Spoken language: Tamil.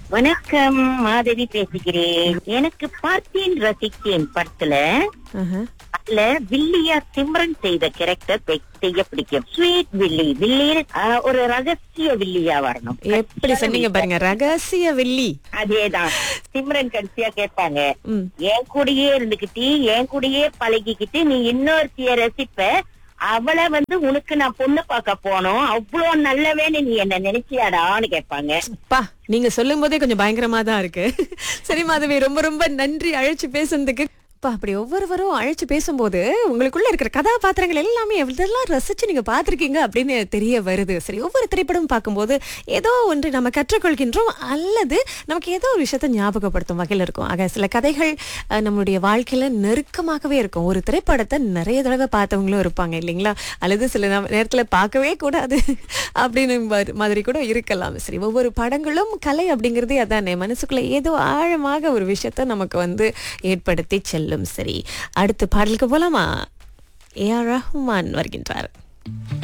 வணக்கம் மாதவி பேசுகிறேன் எனக்கு பார்த்தேன் ரசித்தேன் படத்துல ஆஹா. அதுல வில்லியா சிம்ரன் செய்த கேரக்டர் செய்ய பிடிக்கும் ஸ்வீட் வில்லி வில்லி ஆஹ், ஒரு ரகசிய வில்லியா வரணும் எப்படி சொன்னீங்க பாருங்க ரகசிய வெள்ளி அதேதான் சிம்ரன் கடைசியா கேட்பாங்க ம். என் கூடயே இருந்துகிட்டு என் கூடயே பழகிக்கிட்டு நீ இன்னொருத்திய ரசிப்ப அவளை வந்து உனக்கு நான் பொண்ணு பார்க்க போனோம் அவ்வளவு நல்லவேன்னு நீ என்ன நினைச்சியாடான்னு கேட்பாங்க பா நீங்க சொல்லும் போதே கொஞ்சம் பயங்கரமா தான் இருக்கு சரி மாதவி ரொம்ப ரொம்ப நன்றி அழைச்சு பேசுனதுக்கு அப்பா அப்படி ஒவ்வொருவரும் அழைச்சு பேசும்போது உங்களுக்குள்ள இருக்கிற கதாபாத்திரங்கள் எல்லாமே எவ்வளவு ரசிச்சு நீங்க பார்த்திருக்கீங்க அப்படின்னு தெரிய வருது சரி ஒவ்வொரு திரைப்படம் பார்க்கும்போது ஏதோ ஒன்று நம்ம கற்றுக்கொள்கின்றோம் அல்லது நமக்கு ஏதோ ஒரு விஷயத்தை ஞாபகப்படுத்தும் வகையில் இருக்கும் ஆக சில கதைகள் அஹ், நம்மளுடைய வாழ்க்கையில நெருக்கமாகவே இருக்கும் ஒரு திரைப்படத்தை நிறைய தடவை பார்த்தவங்களும் இருப்பாங்க இல்லைங்களா அல்லது சில நம்- நேரத்துல பார்க்கவே கூடாது அப்படின்னு மாதிரி- மாதிரி கூட இருக்கலாம் சரி ஒவ்வொரு படங்களும் கலை அப்படிங்கிறதே அதானே மனசுக்குள்ள ஏதோ ஆழமாக ஒரு விஷயத்த நமக்கு வந்து ஏற்படுத்தி செல்லும் சரி அடுத்த பாடலுக்கு போலாமா ஏ ஆர் ரஹ்மான் வருகின்றார்